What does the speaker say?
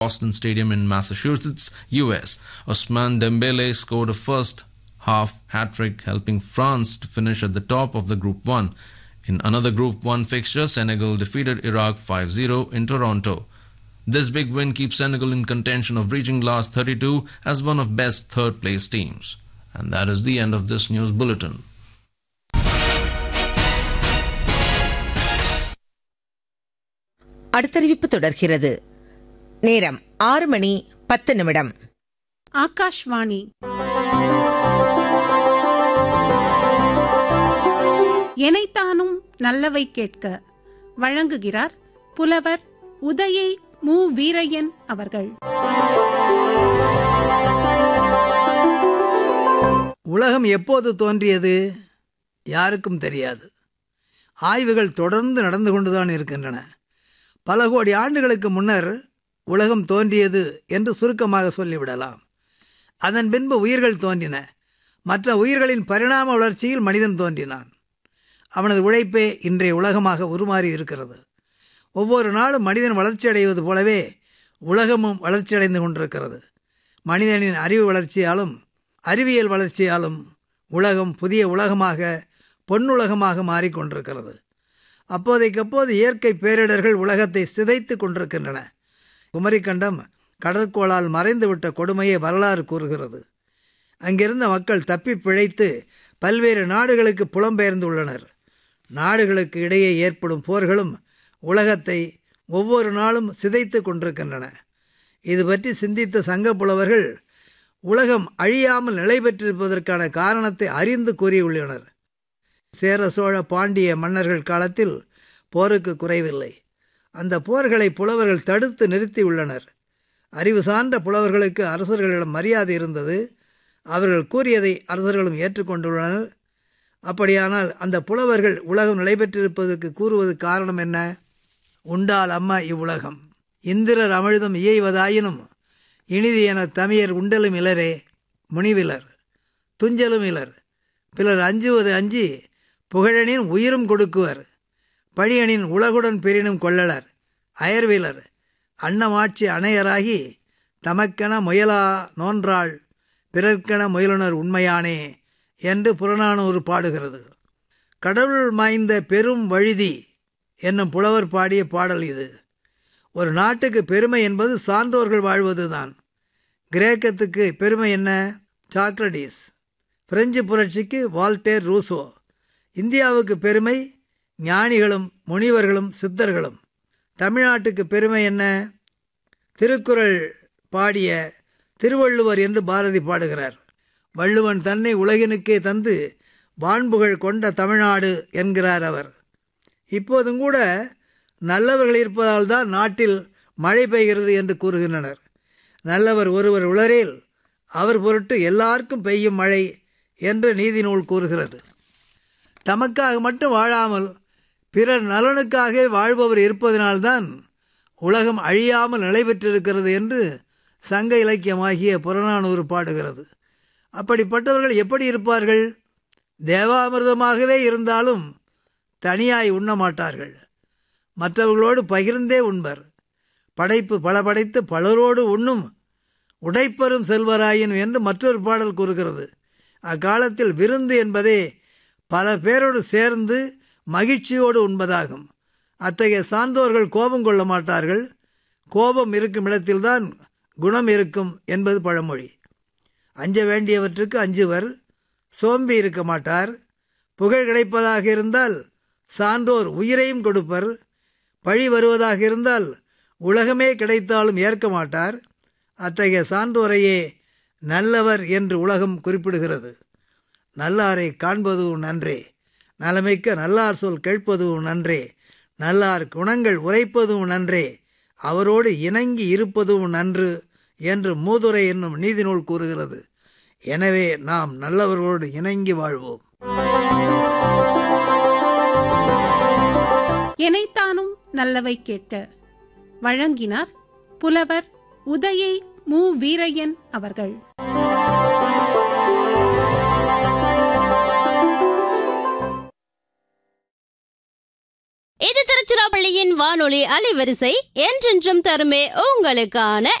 Boston Stadium in Massachusetts, US. Osman Dembele scored a first half hat trick, helping France to finish at the top of the Group 1. In another Group 1 fixture, Senegal defeated Iraq 5 0 in Toronto. This big win keeps Senegal in contention of reaching last 32 as one of best third place teams. And that is the end of this news bulletin. அடுத்தறிவிப்பு தொடர்கிறது நேரம் ஆறு மணி பத்து நிமிடம் ஆகாஷ்வாணி எனைத்தானும் நல்லவை கேட்க வழங்குகிறார் புலவர் உதயை மு வீரையன் அவர்கள் உலகம் எப்போது தோன்றியது யாருக்கும் தெரியாது ஆய்வுகள் தொடர்ந்து நடந்து கொண்டுதான் இருக்கின்றன பல கோடி ஆண்டுகளுக்கு முன்னர் உலகம் தோன்றியது என்று சுருக்கமாக சொல்லிவிடலாம் அதன் பின்பு உயிர்கள் தோன்றின மற்ற உயிர்களின் பரிணாம வளர்ச்சியில் மனிதன் தோன்றினான் அவனது உழைப்பே இன்றைய உலகமாக உருமாறி இருக்கிறது ஒவ்வொரு நாளும் மனிதன் வளர்ச்சியடைவது போலவே உலகமும் வளர்ச்சியடைந்து கொண்டிருக்கிறது மனிதனின் அறிவு வளர்ச்சியாலும் அறிவியல் வளர்ச்சியாலும் உலகம் புதிய உலகமாக பொன்னுலகமாக மாறிக்கொண்டிருக்கிறது அப்போதைக்கப்போது இயற்கை பேரிடர்கள் உலகத்தை சிதைத்து கொண்டிருக்கின்றன குமரிக்கண்டம் கடற்கோளால் மறைந்துவிட்ட கொடுமையை வரலாறு கூறுகிறது அங்கிருந்த மக்கள் தப்பி பிழைத்து பல்வேறு நாடுகளுக்கு புலம்பெயர்ந்துள்ளனர் நாடுகளுக்கு இடையே ஏற்படும் போர்களும் உலகத்தை ஒவ்வொரு நாளும் சிதைத்து கொண்டிருக்கின்றன இது பற்றி சிந்தித்த சங்க புலவர்கள் உலகம் அழியாமல் நிலை பெற்றிருப்பதற்கான காரணத்தை அறிந்து கூறியுள்ளனர் சேர சோழ பாண்டிய மன்னர்கள் காலத்தில் போருக்கு குறைவில்லை அந்த போர்களை புலவர்கள் தடுத்து நிறுத்தியுள்ளனர் அறிவு சார்ந்த புலவர்களுக்கு அரசர்களிடம் மரியாதை இருந்தது அவர்கள் கூறியதை அரசர்களும் ஏற்றுக்கொண்டுள்ளனர் அப்படியானால் அந்த புலவர்கள் உலகம் நிலை பெற்றிருப்பதற்கு கூறுவது காரணம் என்ன உண்டால் அம்மா இவ்வுலகம் இந்திரர் அமிழ்தம் இயைவதாயினும் இனிது என தமியர் உண்டலும் இலரே முனிவிலர் துஞ்சலும் இலர் பிலர் அஞ்சுவது அஞ்சி புகழனின் உயிரும் கொடுக்குவர் பழியனின் உலகுடன் பெரினும் கொள்ளலர் அயர்விலர் அன்னமாட்சி அணையராகி தமக்கென முயலா நோன்றாள் பிறர்க்கென முயலுனர் உண்மையானே என்று புறநானூறு பாடுகிறது கடவுள் மாய்ந்த பெரும் வழுதி என்னும் புலவர் பாடிய பாடல் இது ஒரு நாட்டுக்கு பெருமை என்பது சான்றோர்கள் வாழ்வதுதான் கிரேக்கத்துக்கு பெருமை என்ன சாக்ரடீஸ் பிரெஞ்சு புரட்சிக்கு வால்டேர் ரூசோ இந்தியாவுக்கு பெருமை ஞானிகளும் முனிவர்களும் சித்தர்களும் தமிழ்நாட்டுக்கு பெருமை என்ன திருக்குறள் பாடிய திருவள்ளுவர் என்று பாரதி பாடுகிறார் வள்ளுவன் தன்னை உலகினுக்கே தந்து வான்புகழ் கொண்ட தமிழ்நாடு என்கிறார் அவர் இப்போதும் கூட நல்லவர்கள் இருப்பதால் தான் நாட்டில் மழை பெய்கிறது என்று கூறுகின்றனர் நல்லவர் ஒருவர் உளரேல் அவர் பொருட்டு எல்லாருக்கும் பெய்யும் மழை என்று நீதி நூல் கூறுகிறது தமக்காக மட்டும் வாழாமல் பிறர் நலனுக்காக வாழ்பவர் இருப்பதனால்தான் உலகம் அழியாமல் நிலை பெற்றிருக்கிறது என்று சங்க இலக்கியமாகிய புறநானூறு பாடுகிறது அப்படிப்பட்டவர்கள் எப்படி இருப்பார்கள் தேவாமிர்தமாகவே இருந்தாலும் தனியாய் உண்ண மாட்டார்கள் மற்றவர்களோடு பகிர்ந்தே உண்பர் படைப்பு பல படைத்து பலரோடு உண்ணும் உடைப்பரும் செல்வராயின் என்று மற்றொரு பாடல் கூறுகிறது அக்காலத்தில் விருந்து என்பதே பல பேரோடு சேர்ந்து மகிழ்ச்சியோடு உண்பதாகும் அத்தகைய சான்றோர்கள் கோபம் கொள்ள மாட்டார்கள் கோபம் இருக்கும் இடத்தில்தான் குணம் இருக்கும் என்பது பழமொழி அஞ்ச வேண்டியவற்றுக்கு அஞ்சுவர் சோம்பி இருக்க மாட்டார் புகழ் கிடைப்பதாக இருந்தால் சான்றோர் உயிரையும் கொடுப்பர் பழி வருவதாக இருந்தால் உலகமே கிடைத்தாலும் ஏற்க மாட்டார் அத்தகைய சான்றோரையே நல்லவர் என்று உலகம் குறிப்பிடுகிறது நல்லாரை காண்பதும் நன்றே நலமிக்க நல்லார் சொல் கேட்பதும் நன்றே நல்லார் குணங்கள் உரைப்பதும் நன்றே அவரோடு இணங்கி இருப்பதும் நன்று என்று மூதுரை என்னும் நீதிநூல் கூறுகிறது எனவே நாம் நல்லவர்களோடு இணங்கி வாழ்வோம் எனைத்தானும் நல்லவை கேட்க வழங்கினார் புலவர் உதயை மு வீரையன் அவர்கள் இது திருச்சிராப்பள்ளி திருச்சிராப்பள்ளியின் வானொலி அலைவரிசை என்றென்றும் தருமே உங்களுக்கான